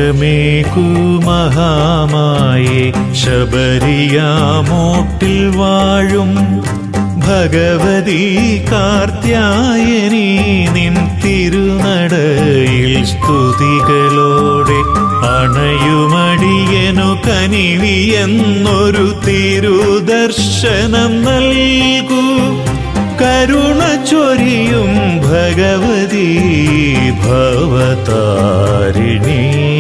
മഹാമായെ ശബരിയാമോട്ടിൽ വാഴും ഭഗവതി കാർത്യായനി നിൻ തിരുനടയിൽ സ്തുതികളോടെ അണയുമടിയനു കനിവിയെന്നൊരു തിരുദർശനം നൽകൂ കരുണ ചൊരിയും ഭഗവതി ഭവതാരിണി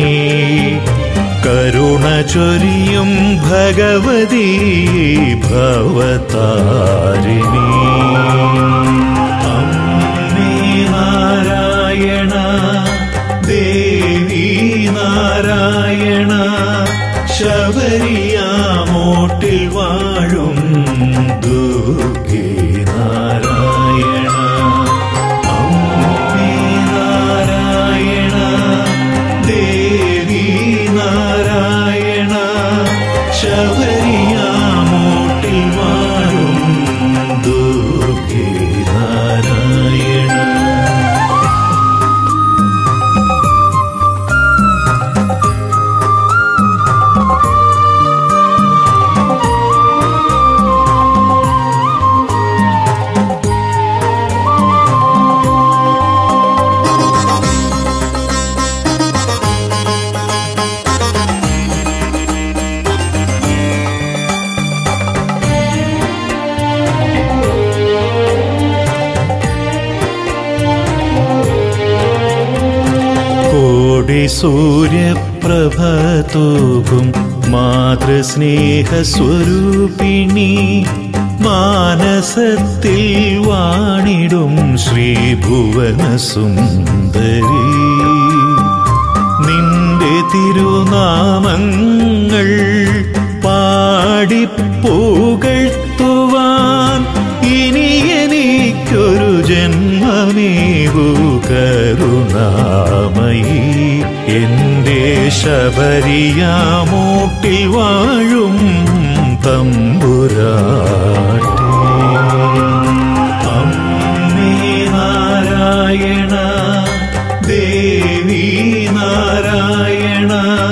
കരുണ ചൊരിയും ഭഗവതി ഭവതാരിണി അമ്മേ നാരായണ ദേവി നാരായണ ശബരിയാമോട്ടിൽ വാഴും ദുർഗേ നാരായണ അമ്മേ നാരായണ ദേവി നാരായണ ശബരിയാമോട്ടിൽ വാഴും ദുർഗേ നാരായണ കോടി സൂര്യപ്രഭ തൂകും മാതൃസ്നേഹസ്വരൂപിണി മാനസത്തിൽ വാണിടും ശ്രീഭുവന സുന്ദരി നിന്റെ തിരുനാമങ്ങൾ പാടിപ്പുകഴ്ത്തുവാൻ ഇനി എനിക്കൊരു ജന്മമേവു കരുണാമയി എന്റെ ശബരിയാമൂട്ടിൽ വാഴും തമ്പുരാട്ടി അമ്മേ നാരായണ ദേവി നാരായണ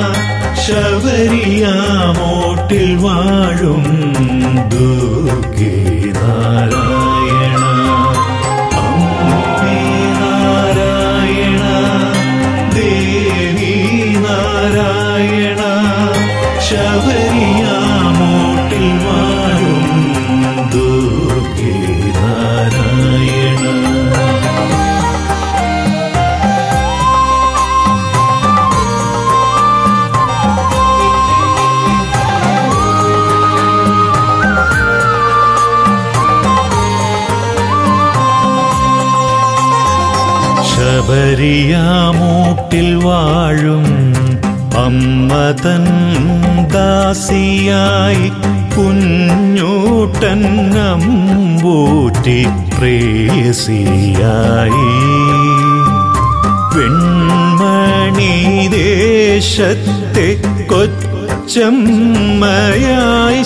ശബരിയാമോട്ടിൽ വാഴും ദുർഗേ നാരായണ അമ്മേ നാരായണ ദേവി നാരായണ ശബരിയാമോട്ടിൽ വാഴും ദുർഗേ നാരായണ ശബരിയാമൂട്ടിൽ വാഴും അമ്മ തൻ ദാസിയായി കുഞ്ഞൂട്ടൻ അമ്പൂറ്റി പ്രേസിയായി വെൺമണി ദേശത്തെ കൊച്ചമ്മയായി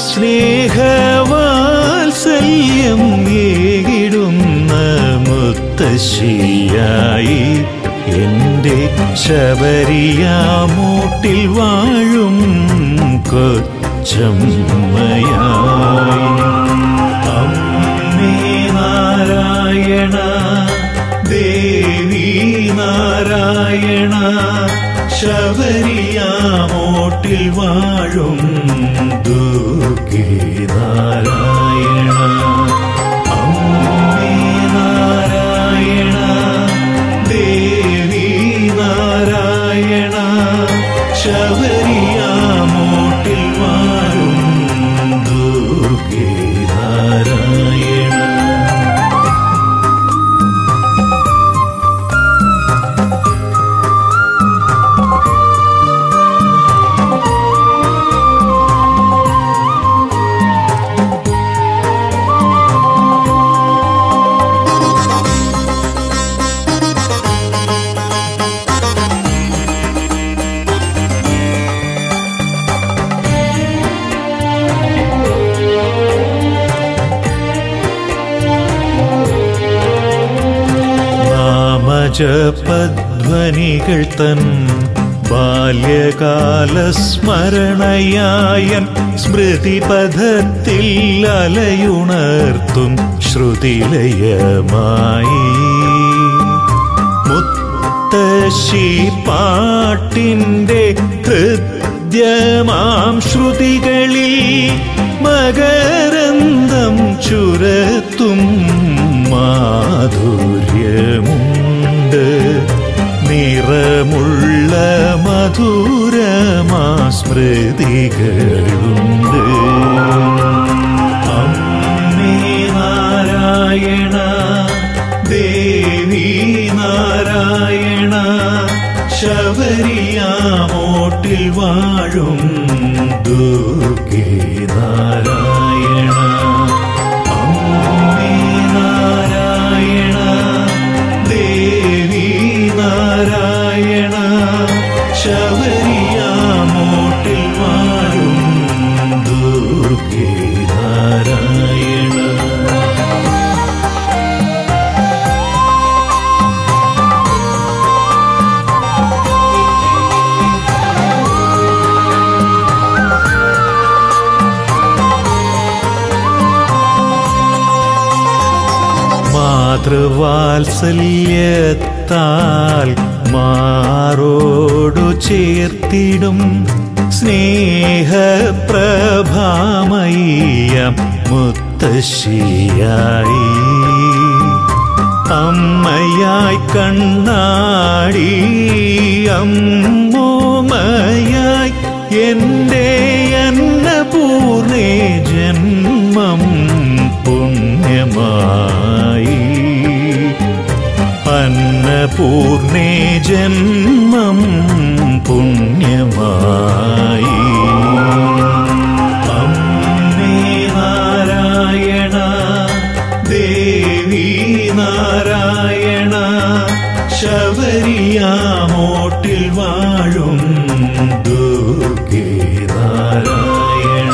സ്നേഹവാത്സല്യം ഏകിടുന്ന മുത്തശ്ശിയായി എന്റെ ശബരിയാമൂട്ടിൽ വാഴും കൊച്ചമ്മയായി അമ്മേ നാരായണ ദേവി നാരായണ ശബരിയാമോട്ടിൽ വാഴും ദുർഗേ നാരായണ അമ്മേ നാരായണ ദേവി നാരായണ ശബരിയാമോട്ടിൽ വാഴും ദുർഗേ നാരായണ നാമജപധ്വനികൾ തൻ ബാല്യകാലസ്മരണയായൻ സ്മൃതിപഥത്തിൽ അലയുണർത്തും ശ്രുതിലയമായി മുത്തശ്ശി പാട്ടിൻ്റെ ഹൃദ്യമാം ശ്രുതികളിൽ മകരന്തം ചുരത്തും മാധുര്യമുണ്ട് നിറമുള്ള മധുരമാ സ്മൃതികളുണ്ട് അമ്മേ നാരായണ ദേവി നാരായണ ശബരിയാമോട്ടിൽ വാഴും ദുർഗേ നാരായണ അമ്മേ നാരായണ ദേവി നാരായണ ശബരിയാമോട്ടിൽ വാഴും ദുർഗേ നാരായണ മാതൃവാത്സല്യത്താൽ മാറോടു ചേർത്തിടും സ്നേഹപ്രഭാമയ്യം മുത്തശ്ശിയായി അമ്മയായി കണ്ണാടി അമ്മോമയായി എൻ്റെ അന്നപൂർണേ ജന്മം പുണ്യമായി അന്നപൂർണേ ജന്മം പുണ്യമായി അമ്മേ നാരായണ ദേവി നാരായണ ശബരിയാമോട്ടിൽ വാഴും ദുർഗേ നാരായണ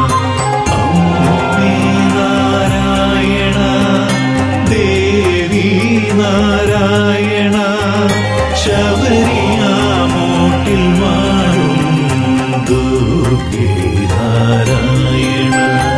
അമ്മേ നാരായണ ദേവി നാരായണ ശബരിയാമോട്ടിൽ വാഴും ദുർഗേ നാരായണ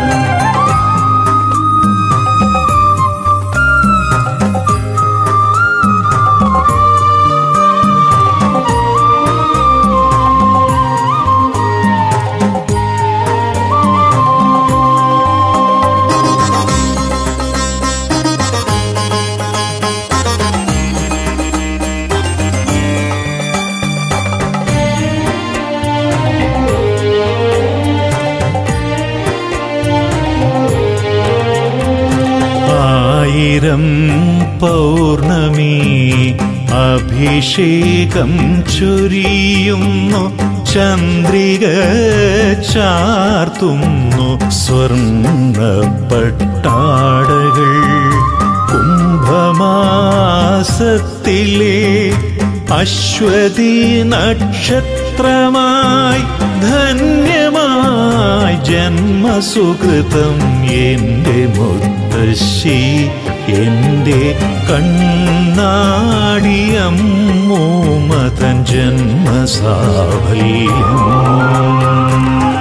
ആയിരം പൗർണമി അഭിഷേകം ചൊരിയുന്നു ചന്ദ്രിക ചാർത്തുന്നു സ്വർണ്ണ പട്ടാടകൾ കുംഭമാസത്തിലെ അശ്വതി നക്ഷത്രമായി ധന്യമായി ജന്മസുകൃതം എൻ്റെ മുത്തശ്ശി എൻ്റെ കണ്ണാടിയമ്മൂമതൻ ജന്മസാഫല്യം